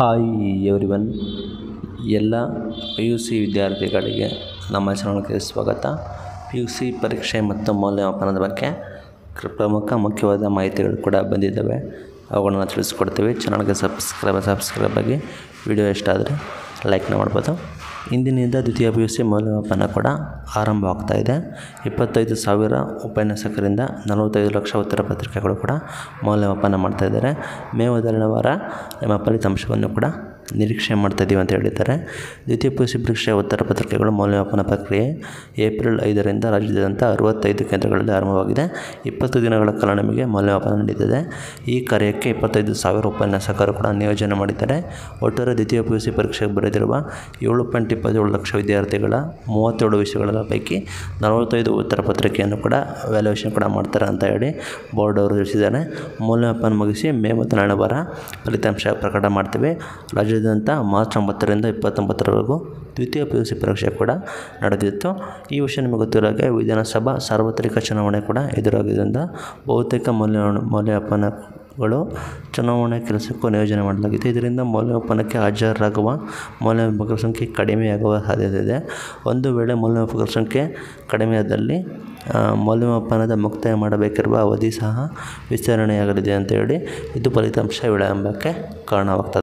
hi everyone ಎಲ್ಲ P U C ವಿದ್ಯಾರ್ಥಿಗಳಿಗೆ ನಮ್ಮ ಚಾನಲ್ಗೆ ಸ್ವಾಗತ ಪಿ ಯು ಸಿ ಪರೀಕ್ಷೆ ಮತ್ತು ಮೌಲ್ಯಮಾಪನದ ಬಗ್ಗೆ ಕ್ರ- ಪ್ರಮುಖ ಮುಖ್ಯವಾದ ಮಾಹಿತಿಗಳು ಕೂಡ ಬಂದಿದ್ದಾವೆ ಅವುಗಳನ್ನ ತಿಳಿಸ್ಕೊಡ್ತೀವಿ ಚಾನಲ್ಗೆ ಸಬ್ಸ್ಕ್ರೈಬ್ ಸಬ್ಸ್ಕ್ರೈಬ್ ಆಗಿ ವಿಡಿಯೋ ಇಷ್ಟ ಆದರೆ ಲೈಕ್ನ ಮಾಡ್ಬೋದು ಇಂದಿನಿಂದ ದ್ವಿತೀಯ ಪಿ ಯು ಸಿ ಮೌಲ್ಯಮಾಪನ ಕೂಡ ಆರಂಭವಾಗ್ತಾ ಇದೆ ಇಪ್ಪತ್ತೈದು ಸಾವಿರ ಉಪನ್ಯಾಸಕರಿಂದ ನಲವತ್ತೈದು ಲಕ್ಷ ಉತ್ತರ ಪತ್ರಿಕೆಗಳು ಕೂಡ ಮೌಲ್ಯಮಾಪನ ಮಾಡ್ತಾ ಇದ್ದಾರೆ ಮೇ ಮೊದಲನೇ ವಾರ ನಿಮ್ಮ ಫಲಿತಾಂಶವನ್ನು ಕೂಡ ನಿರೀಕ್ಷೆ ಮಾಡ್ತಾ ಇದ್ದೀವಿ ಅಂತ ಹೇಳಿದ್ದಾರೆ ದ್ವಿತೀಯ ಪಿ ಯು ಸಿ ಪರೀಕ್ಷೆಯ ಉತ್ತರ ಪತ್ರಿಕೆಗಳು ಮೌಲ್ಯಮಾಪನ ಪ್ರಕ್ರಿಯೆ ಏಪ್ರಿಲ್ ಐದರಿಂದ ರಾಜ್ಯಾದ್ಯಂತ ಅರವತ್ತೈದು ಕೇಂದ್ರಗಳಲ್ಲಿ ಆರಂಭವಾಗಿದೆ ಇಪ್ಪತ್ತು ದಿನಗಳ ಕಾಲ ನಮಗೆ ಮೌಲ್ಯಮಾಪನ ನಡೀತದೆ ಈ ಕಾರ್ಯಕ್ಕೆ ಇಪ್ಪತ್ತೈದು ಸಾವಿರ ಉಪನ್ಯಾಸಕರು ಕೂಡ ನಿಯೋಜನೆ ಮಾಡಿದ್ದಾರೆ ಒಟ್ಟಾರೆ ದ್ವಿತೀಯ ಪಿ ಯು ಸಿ ಪರೀಕ್ಷೆಗೆ ಬರೆದಿರುವ ಏಳು ಪಾಯಿಂಟ್ ಇಪ್ಪತ್ತೇಳು ಲಕ್ಷ ವಿದ್ಯಾರ್ಥಿಗಳ ಮೂವತ್ತೇಳು ವಿಷಯಗಳ ಪೈಕಿ ನಲವತ್ತೈದು ಉತ್ತರ ಪತ್ರಿಕೆಯನ್ನು ಕೂಡ ವ್ಯಾಲ್ಯೂಯೇಷನ್ ಕೂಡ ಮಾಡ್ತಾರೆ ಅಂತ ಹೇಳಿ ಬೋರ್ಡ್ ಅವರು ತಿಳಿಸಿದ್ದಾರೆ ಮೌಲ್ಯಮಾಪನ ಮುಗಿಸಿ ಮೇ ಮೊದಲನೇ ವಾರ ಫಲಿತಾಂಶ ಪ್ರಕಟ ಮಾಡ್ತೀವಿ ರಾಜ್ಯಾದ್ಯಂತ ಮಾರ್ಚ್ ಒಂಬತ್ತರಿಂದ ಇಪ್ಪತ್ತೊಂಬತ್ತರವರೆಗೂ ದ್ವಿತೀಯ ಪಿ ಯು ಸಿ ಪರೀಕ್ಷೆ ಕೂಡ ನಡೆದಿತ್ತು ಈ ವಿಷಯ ನಿಮಗೆ ಗೊತ್ತಿರೋ ಹಾಗೆ ವಿಧಾನಸಭಾ ಸಾರ್ವತ್ರಿಕ ಚುನಾವಣೆ ಕೂಡ ಎದುರಾಗಿದ್ದರಿಂದ ಬಹುತೇಕ ಮೌಲ್ಯ ಮೌಲ್ಯಮಾಪನಗಳು ಚುನಾವಣೆ ಕೆಲಸಕ್ಕೂ ನಿಯೋಜನೆ ಮಾಡಲಾಗಿದೆ ಇದರಿಂದ ಮೌಲ್ಯಮಾಪನಕ್ಕೆ ಹಾಜರಾಗುವ ಮೌಲ್ಯಮಾಪಕರ ಸಂಖ್ಯೆ ಕಡಿಮೆಯಾಗುವ ಸಾಧ್ಯತೆ ಇದೆ ಒಂದು ವೇಳೆ ಮೌಲ್ಯಮಾಪಕರ ಸಂಖ್ಯೆ ಕಡಿಮೆಯಾದಲ್ಲಿ ಆ, ಮೌಲ್ಯಮಾಪನದ ಮುಕ್ತಾಯ ಮಾಡಬೇಕಿರುವ ಅವಧಿ ಸಹ ವಿಸ್ತರಣೆಯಾಗಲಿದೆ ಅಂತ ಹೇಳಿ ಇದು ಫಲಿತಾಂಶ ವಿಳಂಬಕ್ಕೆ ಕಾರಣವಾಗ್ತದೆ